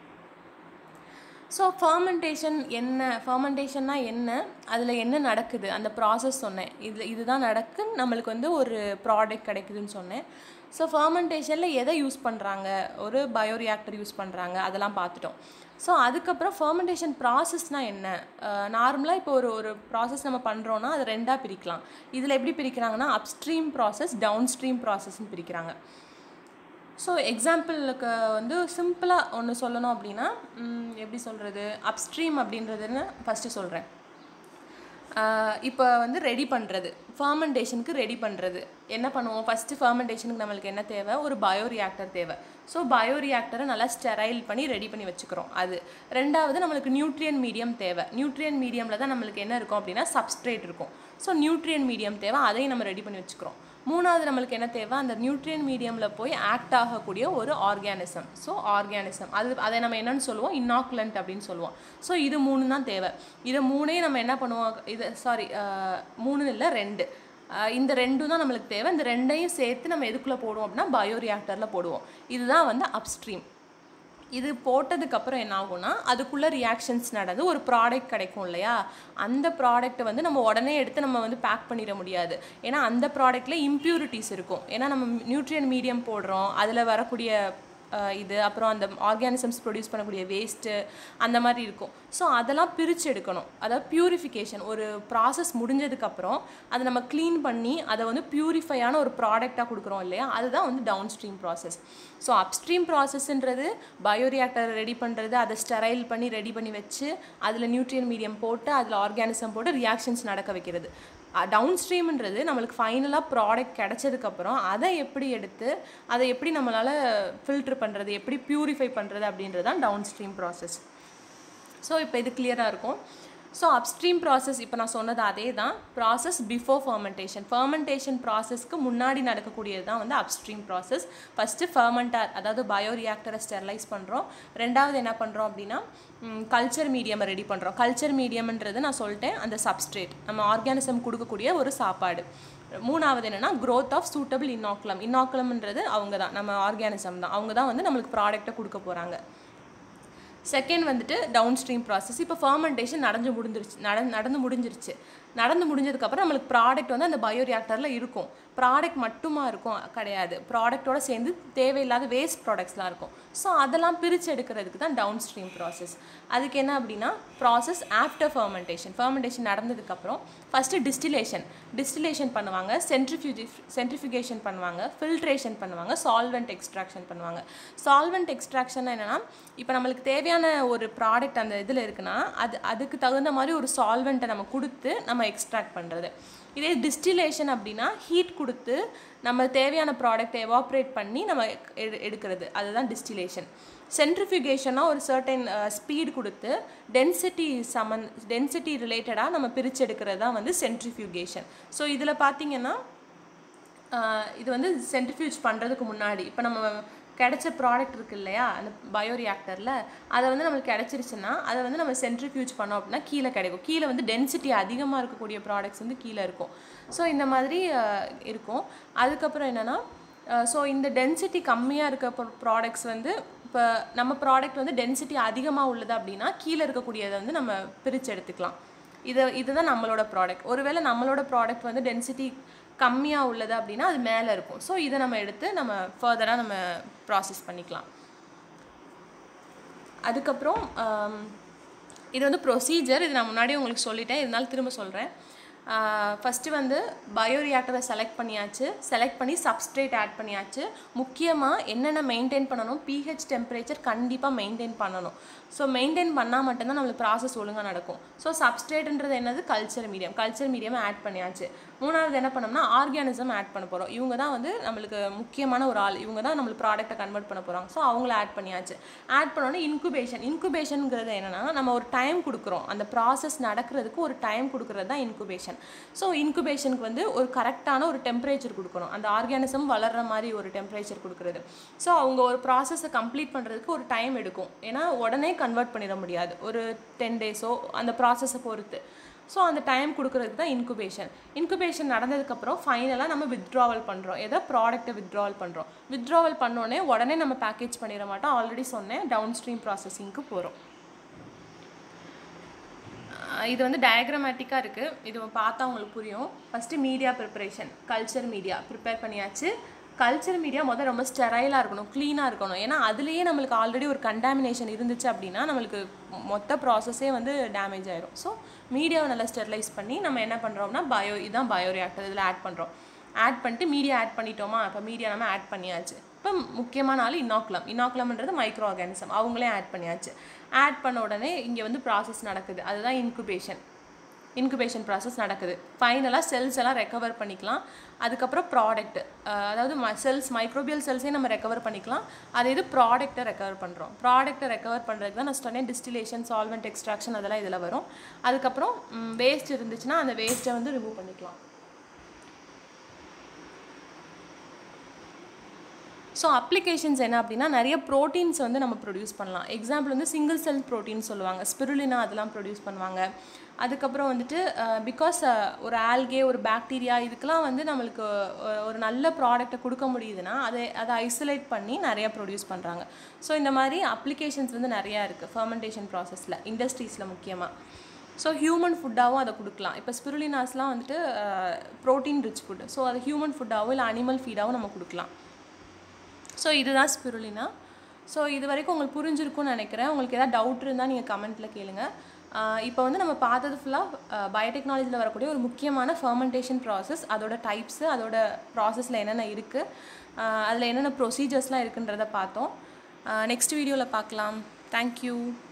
ஸோ ஃபர்மெண்டேஷன் என்ன ஃபர்மெண்டேஷன்னா என்ன அதில் என்ன நடக்குது அந்த ப்ராசஸ் சொன்னேன் இதில் இதுதான் நடக்கு நம்மளுக்கு வந்து ஒரு ப்ராடக்ட் கிடைக்குதுன்னு சொன்னேன் ஸோ ஃபர்மெண்டேஷனில் எதை யூஸ் பண்ணுறாங்க ஒரு பயோரியாக்டர் யூஸ் பண்ணுறாங்க அதெல்லாம் பார்த்துட்டோம் ஸோ அதுக்கப்புறம் ஃபர்மெண்டேஷன் ப்ராசஸ்னால் என்ன நார்மலாக இப்போ ஒரு ஒரு ப்ராசஸ் நம்ம பண்ணுறோன்னா அதை ரெண்டாக பிரிக்கலாம் இதில் எப்படி பிரிக்கிறாங்கன்னா அப்ஸ்ட்ரீம் ப்ராசஸ் டவுன் ஸ்ட்ரீம் ப்ராசஸ்ன்னு பிரிக்கிறாங்க ஸோ எக்ஸாம்பிளுக்கு வந்து சிம்பிளாக ஒன்று சொல்லணும் அப்படின்னா ம், எப்படி சொல்கிறது அப்ஸ்ட்ரீம் அப்படின்றதுன்னு ஃபஸ்ட்டு சொல்கிறேன் இப்போ வந்து ரெடி பண்ணுறது ஃபர்மெண்டேஷனுக்கு ரெடி பண்ணுறது என்ன பண்ணுவோம் ஃபஸ்ட்டு ஃபர்மெண்டேஷனுக்கு நம்மளுக்கு என்ன தேவை ஒரு பயோ ரியாக்டர் தேவை ஸோ பயோ ரியாக்டரை நல்லா ஸ்டெரைல் பண்ணி ரெடி பண்ணி வச்சுக்கிறோம் அது ரெண்டாவது நம்மளுக்கு நியூட்ரியன் மீடியம் தேவை நியூட்ரியன் மீடியமில் தான் நம்மளுக்கு என்ன இருக்கும் அப்படின்னா சப்ஸ்ட்ரேட் இருக்கும் ஸோ நியூட்ரியன் மீடியம் தேவை அதையும் நம்ம ரெடி பண்ணி வச்சுக்கிறோம் மூணாவது நம்மளுக்கு என்ன தேவை அந்த நியூட்ரியன் மீடியமில் போய் ஆக்ட் ஆகக்கூடிய ஒரு ஆர்கானிசம் ஸோ ஆர்கானிசம் அது அதை நம்ம என்னன்னு சொல்லுவோம் இன்னாக்குலண்ட் அப்படின்னு சொல்லுவோம் ஸோ இது மூணு தான் தேவை இதை மூணையும் நம்ம என்ன பண்ணுவோம் இது சாரி மூணு இல்லை ரெண்டு ஆஹ் இந்த ரெண்டும் தான் நம்மளுக்கு தேவை இந்த ரெண்டையும் சேர்த்து நம்ம எதுக்குள்ளே போடுவோம் அப்படின்னா பயோ ரியாக்டரில் போடுவோம் இதுதான் வந்து அப்ஸ்ட்ரீம் இது போட்டதுக்கப்புறம் என்ன ஆகும்னா அதுக்குள்ளே ரியாக்ஷன்ஸ் நடந்து ஒரு ப்ராடக்ட் கிடைக்கும் இல்லையா அந்த ப்ராடக்ட்டை வந்து நம்ம உடனே எடுத்து நம்ம வந்து பேக் பண்ணிட முடியாது ஏன்னா அந்த ப்ராடக்ட்டில் இம்ப்யூரிட்டிஸ் இருக்கும் ஏன்னா நம்ம நியூட்ரியன் மீடியம் போடுறோம் அதில் வரக்கூடிய அஹ், இது அப்புறம் அந்த ஆர்கானிசம்ஸ் ப்ரொடியூஸ் பண்ணக்கூடிய வேஸ்ட்டு அந்த மாதிரி இருக்கும் ஸோ அதெல்லாம் பிரித்து எடுக்கணும் அதாவது பியூரிஃபிகேஷன் ஒரு ப்ராசஸ் முடிஞ்சதுக்கப்புறம் அதை நம்ம க்ளீன் பண்ணி அதை வந்து பியூரிஃபையான ஒரு ப்ராடக்டாக கொடுக்குறோம் இல்லையா அதுதான் வந்து downstream process so upstream ப்ராசஸ்ன்றது பயோரியாக்டர் ரெடி பண்ணுறது அதை ஸ்டெரைல் பண்ணி ரெடி பண்ணி வச்சு அதில் நியூட்ரியன் மீடியம் போட்டு அதில் ஆர்கானிசம் போட்டு ரியாக்ஷன்ஸ் நடக்க வைக்கிறது டவுன் ஸ்ட்ரீம்ன்றது நம்மளுக்கு ஃபைனலாக ப்ராடக்ட் கிடச்சதுக்கப்புறம் அதை எப்படி எடுத்து அதை எப்படி நம்மளால் ஃபில்ட்ரு பண்ணுறது எப்படி பியூரிஃபை பண்ணுறது அப்படின்றது தான் டவுன் ஸ்ட்ரீம் ப்ராசஸ் ஸோ இப்போ இது கிளியராக இருக்கும் ஸோ அப்ஸ்ட்ரீம் ப்ராசஸ் இப்போ நான் சொன்னது அதே தான் ப்ராசஸ் பிஃபோர் ஃபர்மெண்டேஷன் ஃபர்மெண்டேஷன் ப்ராசஸ்க்கு முன்னாடி நடக்கக்கூடியது தான் வந்து அப்ஸ்ட்ரீம் ப்ராசஸ் ஃபஸ்ட்டு ஃபர்மெண்டார் அதாவது பயோ ரியாக்டரை ஸ்டெர்லைஸ் பண்ணுறோம் ரெண்டாவது என்ன பண்ணுறோம் அப்படின்னா கல்ச்சர் மீடியமை ரெடி பண்ணுறோம் கல்ச்சர் மீடியம்ன்றது நான் சொல்லிட்டேன் அந்த சப்ஸ்ட்ரேட் நம்ம ஆர்கானிசம் கொடுக்கக்கூடிய ஒரு சாப்பாடு மூணாவது என்னென்னா growth ஆஃப் சூட்டபிள் இன்னாக்குலம் இன்னாக்குலம்ன்றது அவங்க தான் நம்ம ஆர்கானிசம் தான் அவங்க தான் வந்து நம்மளுக்கு ப்ராடக்ட்டை கொடுக்க போகிறாங்க செகண்ட் வந்துட்டு டவுன் ஸ்ட்ரீம் ப்ராசஸ் இப்போ ஃபர்மெண்டேஷன் நடந்து முடிஞ்சிருச்சு நட நடந்து முடிஞ்சிருச்சு நடந்து முடிஞ்சதுக்கப்புறம் நம்மளுக்கு ப்ராடக்ட் வந்து அந்த பயோ ரியாக்டரில் இருக்கும் ப்ராடக்ட் மட்டுமா இருக்கும் கிடையாது ப்ராடக்ட்டோட சேர்ந்து தேவையில்லாத வேஸ்ட் ப்ராடக்ட்ஸ்லாம் இருக்கும் ஸோ அதெல்லாம் பிரித்து எடுக்கிறதுக்கு தான் டவுன் ஸ்ட்ரீம் ப்ராசஸ் அதுக்கு என்ன அப்படின்னா ப்ராசஸ் ஆஃப்டர் ஃபர்மெண்டேஷன் ஃபர்மெண்டேஷன் நடந்ததுக்கப்புறம் ஃபஸ்ட்டு டிஸ்டிலேஷன் டிஸ்டிலேஷன் பண்ணுவாங்க சென்ட்ரிஃபியூஜி சென்ட்ரிஃபிகேஷன் பண்ணுவாங்க ஃபில்ட்ரேஷன் பண்ணுவாங்க சால்வெண்ட் எக்ஸ்ட்ராக்ஷன் பண்ணுவாங்க சால்வெண்ட் எக்ஸ்ட்ராக்ஷன் என்னென்னா இப்போ நம்மளுக்கு தேவையான ஒரு ப்ராடக்ட் அந்த இதில் இருக்குன்னா அது அதுக்கு தகுந்த மாதிரி ஒரு சால்வெண்ட்டை நம்ம கொடுத்து நம்ம எக்ஸ்ட்ராக்ட் பண்ணுறது இதே டிஸ்டிலேஷன் அப்படின்னா ஹீட் கொடுத்து நம்ம தேவையான ப்ராடக்ட்டை எவாப்ரேட் பண்ணி நம்ம எடு எடுக்கிறது அதுதான் டிஸ்டிலேஷன் சென்ட்ரிஃபியூகேஷனாக ஒரு சர்டன் ஸ்பீட் கொடுத்து டென்சிட்டி சமன் டென்சிட்டி ரிலேட்டடாக நம்ம பிரித்து எடுக்கிறது தான் வந்து சென்ட்ரிஃபியூகேஷன் ஸோ இதில் பார்த்தீங்கன்னா ஆஹ் இது வந்து சென்ட்ரிஃபியூஜ் பண்ணுறதுக்கு முன்னாடி இப்போ நம்ம கிடைச்ச ப்ராடக்ட் இருக்கு இல்லையா அந்த பயோ ரியாக்டரில் அதை வந்து நம்மளுக்கு கிடச்சிருச்சுன்னா அதை வந்து நம்ம சென்ட்ரிஃபியூஜ் பண்ணோம் அப்படின்னா கீழே கிடைக்கும் கீழே வந்து டென்சிட்டி அதிகமாக இருக்கக்கூடிய ப்ராடக்ட்ஸ் வந்து கீழே இருக்கும் ஸோ இந்த மாதிரி ஆஹ் இருக்கும் அதுக்கப்புறம் என்னென்னா ஸோ இந்த டென்சிட்டி கம்மியாக இருக்க ப்ராடக்ட்ஸ் வந்து இப்போ நம்ம ப்ராடக்ட் வந்து டென்சிட்டி அதிகமாக உள்ளது அப்படின்னா கீழே இருக்கக்கூடியதை வந்து நம்ம பிரித்து எடுத்துக்கலாம் இது இதுதான் நம்மளோட ப்ராடக்ட் ஒருவேளை நம்மளோட ப்ராடக்ட் வந்து டென்சிட்டி கம்மியாக உள்ளது அப்படின்னா அது மேலே இருக்கும் ஸோ இதை நம்ம எடுத்து நம்ம ஃபர்தராக நம்ம ப்ராசஸ் பண்ணிக்கலாம் அதுக்கப்புறம் ஆம், இது வந்து ப்ரொசீஜர் இது நான் முன்னாடியே உங்களுக்கு சொல்லிட்டேன் இருந்தாலும் திரும்ப சொல்கிறேன் ஃபஸ்ட்டு வந்து பயோ ரியாக்டரை செலக்ட் பண்ணியாச்சு செலக்ட் பண்ணி சப்ஸ்ட்ரேட் ஆட் பண்ணியாச்சு முக்கியமாக என்னென்ன மெயின்டைன் பண்ணணும் பிஹெச் டெம்பரேச்சர் கண்டிப்பாக மெயின்டைன் பண்ணணும் ஸோ மெயின்டைன் பண்ணால் மட்டும்தான் நம்மளுக்கு ப்ராசஸ் ஒழுங்காக நடக்கும் ஸோ சப்ஸ்ட்ரேட்ன்றது என்னது culture medium culture medium add பண்ணியாச்சு மூணாவது என்ன பண்ணோம்னா ஆர்கானிசம் ஆட் பண்ண போகிறோம் இவங்க தான் வந்து நம்மளுக்கு முக்கியமான ஒரு ஆள் இவங்க தான் நம்மளுக்கு ப்ராடக்ட்டை கன்வெர்ட் பண்ண போகிறாங்க ஸோ அவங்கள ஆட் பண்ணியாச்சு ஆட் பண்ணோன்னே இன்குபேஷன் இன்குபேஷனுங்கிறது என்னென்னா நம்ம ஒரு டைம் கொடுக்குறோம் அந்த ப்ராசஸ் நடக்கிறதுக்கு ஒரு டைம் கொடுக்குறது தான் இன்குபேஷன் ஸோ இன்குபேஷனுக்கு வந்து ஒரு கரெக்டான ஒரு டெம்பரேச்சர் கொடுக்கணும் அந்த ஆர்கானிசம் வளர்கிற மாதிரி ஒரு டெம்பரேச்சர் கொடுக்குறது ஸோ அவங்க ஒரு ப்ராசஸை கம்ப்ளீட் பண்ணுறதுக்கு ஒரு டைம் எடுக்கும் ஏன்னா உடனே கன்வெர்ட் பண்ணிட முடியாது ஒரு டென் டேஸோ அந்த ப்ராசஸை பொறுத்து ஸோ அந்த டைம் கொடுக்கறதுக்கு தான் இன்குபேஷன் இன்குபேஷன் நடந்ததுக்கப்புறம் ஃபைனலாக நம்ம வித்ட்ராவல் பண்ணுறோம் ஏதோ ப்ராடக்ட்டை வித்ட்ராவல் பண்ணுறோம் வித்ட்ராவல் பண்ணோடனே உடனே நம்ம பேக்கேஜ் பண்ணிட மாட்டோம் ஆல்ரெடி சொன்னேன் டவுன் ஸ்ட்ரீம் ப்ராசஸிங்க்கு போகிறோம் இது வந்து டயக்ராமேட்டிக்காக இருக்குது இது பார்த்தா உங்களுக்கு புரியும் first media preparation culture media prepare பண்ணியாச்சு கல்ச்சர் மீடியா முதல் ரொம்ப ஸ்டெரைலாக இருக்கணும் க்ளீனாக இருக்கணும் ஏன்னா அதுலேயே நம்மளுக்கு ஆல்ரெடி ஒரு கண்டாமினேஷன் இருந்துச்சு அப்படின்னா நம்மளுக்கு மொத்த ப்ராசஸே வந்து டேமேஜ் ஆயிரும் ஸோ மீடியாவை நல்லா ஸ்டெர்லைஸ் பண்ணி நம்ம என்ன பண்ணுறோம்னா பயோ இதுதான் பயோ ரியாக்டர் இதில் ஆட் பண்ணுறோம் ஆட் பண்ணிட்டு மீடியா ஆட் பண்ணிட்டோமா இப்போ மீடியா நம்ம ஆட் பண்ணியாச்சு இப்போ முக்கியமான ஆள் இன்னாக்குலம் இன்னாக்குலம்ன்றது மைக்ரோ ஆர்கானிசம் அவங்களே ஆட் பண்ணியாச்சு ஆட் பண்ண உடனே இங்கே வந்து ப்ராசஸ் நடக்குது அதுதான் இன்குபேஷன் இன்குபேஷன் ப்ராசஸ் நடக்குது ஃபைனலாக செல்ஸ் எல்லாம் ரெக்கவர் பண்ணிக்கலாம் அதுக்கப்புறம் ப்ராடக்ட் அதாவது செல்ஸ் மைக்ரோபியல் செல்ஸே நம்ம ரெக்கவர் பண்ணிக்கலாம் அதே இது ப்ராடக்ட்டை ரெக்கவர் பண்ணுறோம் ப்ராடக்ட்டை ரெக்கவர் பண்ணுறதுக்கு தான் நான் சொன்னேன் டிஸ்டிலேஷன் சால்வெண்ட் எக்ஸ்ட்ராக்ஷன் அதெல்லாம் இதில் வரும் அதுக்கப்புறம் வேஸ்ட் இருந்துச்சுன்னா அந்த வேஸ்ட்டை வந்து ரிமூவ் பண்ணிக்கலாம் ஸோ அப்ளிகேஷன்ஸ் என்ன அப்படின்னா நிறைய ப்ரோட்டீன்ஸ் வந்து நம்ம ப்ரொடியூஸ் பண்ணலாம் எக்ஸாம்பிள் வந்து சிங்கிள் செல் ப்ரோட்டீன் சொல்லுவாங்க ஸ்பிருலினா அதெல்லாம் ப்ரொடியூஸ் பண்ணுவாங்க அதுக்கப்புறம் வந்துட்டு பிகாஸ் ஒரு ஆல்கே ஒரு பாக்டீரியா இதுக்கெல்லாம் வந்து நம்மளுக்கு ஒ- ஒரு நல்ல ப்ராடக்ட்டை கொடுக்க முடியுதுன்னா அதை அதை ஐசோலேட் பண்ணி நிறையா ப்ரொடியூஸ் பண்ணுறாங்க ஸோ இந்த மாதிரி அப்ளிகேஷன்ஸ் வந்து நிறையா இருக்குது ஃபர்மெண்டேஷன் ப்ராசஸில் இண்டஸ்ட்ரீஸில் முக்கியமாக ஸோ ஹியூமன் ஃபுட்டாகவும் அதை கொடுக்கலாம் இப்போ ஸ்பிருலினாஸ்லாம் வந்துட்டு ப்ரோட்டீன் ரிச் ஃபுட் ஸோ அது ஹியூமன் ஃபுட்டாகவும் இல்லை அனிமல் ஃபீடாகவும் நம்ம கொடுக்கலாம் ஸோ இதுதான் ஸ்பிருலினா ஸோ இது வரைக்கும் உங்களுக்கு புரிஞ்சிருக்கும்னு நினைக்கிறேன் உங்களுக்கு ஏதாவது டவுட் இருந்தால் நீங்கள் கமெண்ட்டில் கேளுங்க இப்போ வந்து நம்ம பார்த்தது ஃபுல்லாக பயோடெக்னாலஜியில் வரக்கூடிய ஒரு முக்கியமான ஃபர்மெண்டேஷன் ப்ராசஸ் அதோட டைப்ஸு அதோட ப்ராசஸில் என்னென்ன இருக்குது அதில் என்னென்ன ப்ரொசீஜர்ஸ்லாம் இருக்குன்றதை பார்த்தோம் நெக்ஸ்ட் வீடியோவில் பார்க்கலாம் தேங்க்யூ